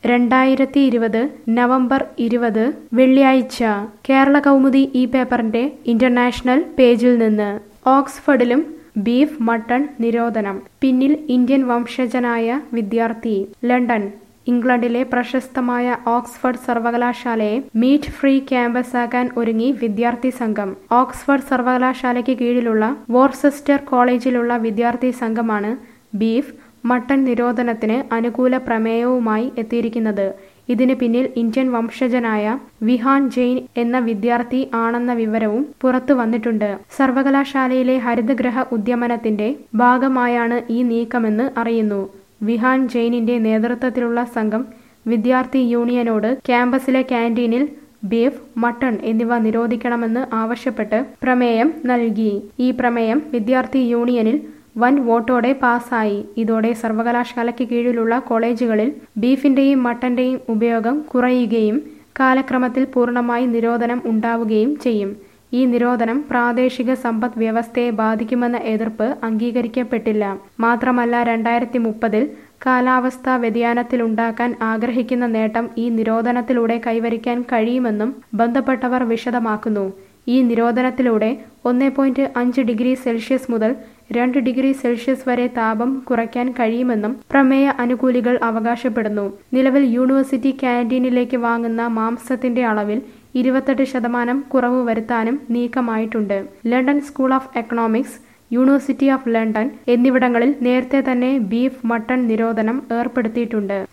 രണ്ടായിരത്തി ഇരുപത് നവംബർ ഇരുപത് വെള്ളിയാഴ്ച കേരള കൗമുദി ഈ പേപ്പറിന്റെ ഇന്റർനാഷണൽ പേജിൽ നിന്ന് ഓക്സ്ഫഡിലും ബീഫ് മട്ടൺ നിരോധനം പിന്നിൽ ഇന്ത്യൻ വംശജനായ വിദ്യാർത്ഥി ലണ്ടൻ ഇംഗ്ലണ്ടിലെ പ്രശസ്തമായ ഓക്സ്ഫഡ് സർവകലാശാലയെ മീറ്റ് ഫ്രീ ക്യാമ്പസാക്കാൻ ഒരുങ്ങി വിദ്യാർത്ഥി സംഘം ഓക്സ്ഫഡ് സർവകലാശാലയ്ക്ക് കീഴിലുള്ള വോർസെസ്റ്റർ കോളേജിലുള്ള വിദ്യാർത്ഥി സംഘമാണ് ബീഫ് മട്ടൺ നിരോധനത്തിന് അനുകൂല പ്രമേയവുമായി എത്തിയിരിക്കുന്നത് ഇതിന് പിന്നിൽ ഇന്ത്യൻ വംശജനായ വിഹാൻ ജെയിൻ എന്ന വിദ്യാർത്ഥി ആണെന്ന വിവരവും പുറത്തു വന്നിട്ടുണ്ട് സർവകലാശാലയിലെ ഹരിതഗ്രഹ ഉദ്യമനത്തിന്റെ ഭാഗമായാണ് ഈ നീക്കമെന്ന് അറിയുന്നു വിഹാൻ ജെയിനിന്റെ നേതൃത്വത്തിലുള്ള സംഘം വിദ്യാർത്ഥി യൂണിയനോട് ക്യാമ്പസിലെ ക്യാന്റീനിൽ ബീഫ് മട്ടൺ എന്നിവ നിരോധിക്കണമെന്ന് ആവശ്യപ്പെട്ട് പ്രമേയം നൽകി ഈ പ്രമേയം വിദ്യാർത്ഥി യൂണിയനിൽ വൻ വോട്ടോടെ പാസായി ഇതോടെ സർവകലാശാലയ്ക്ക് കീഴിലുള്ള കോളേജുകളിൽ ബീഫിന്റെയും മട്ടന്റെയും ഉപയോഗം കുറയുകയും കാലക്രമത്തിൽ പൂർണ്ണമായി നിരോധനം ഉണ്ടാവുകയും ചെയ്യും ഈ നിരോധനം പ്രാദേശിക സമ്പദ് വ്യവസ്ഥയെ ബാധിക്കുമെന്ന എതിർപ്പ് അംഗീകരിക്കപ്പെട്ടില്ല മാത്രമല്ല രണ്ടായിരത്തി മുപ്പതിൽ കാലാവസ്ഥാ വ്യതിയാനത്തിലുണ്ടാക്കാൻ ആഗ്രഹിക്കുന്ന നേട്ടം ഈ നിരോധനത്തിലൂടെ കൈവരിക്കാൻ കഴിയുമെന്നും ബന്ധപ്പെട്ടവർ വിശദമാക്കുന്നു ഈ നിരോധനത്തിലൂടെ ഒന്ന് പോയിന്റ് അഞ്ച് ഡിഗ്രി സെൽഷ്യസ് മുതൽ രണ്ട് ഡിഗ്രി സെൽഷ്യസ് വരെ താപം കുറയ്ക്കാൻ കഴിയുമെന്നും പ്രമേയ അനുകൂലികൾ അവകാശപ്പെടുന്നു നിലവിൽ യൂണിവേഴ്സിറ്റി ക്യാന്റീനിലേക്ക് വാങ്ങുന്ന മാംസത്തിന്റെ അളവിൽ ഇരുപത്തെട്ട് ശതമാനം കുറവ് വരുത്താനും നീക്കമായിട്ടുണ്ട് London school of economics university of London എന്നിവിടങ്ങളിൽ നേരത്തെ തന്നെ ബീഫ് മട്ടൺ നിരോധനം ഏർപ്പെടുത്തിയിട്ടുണ്ട്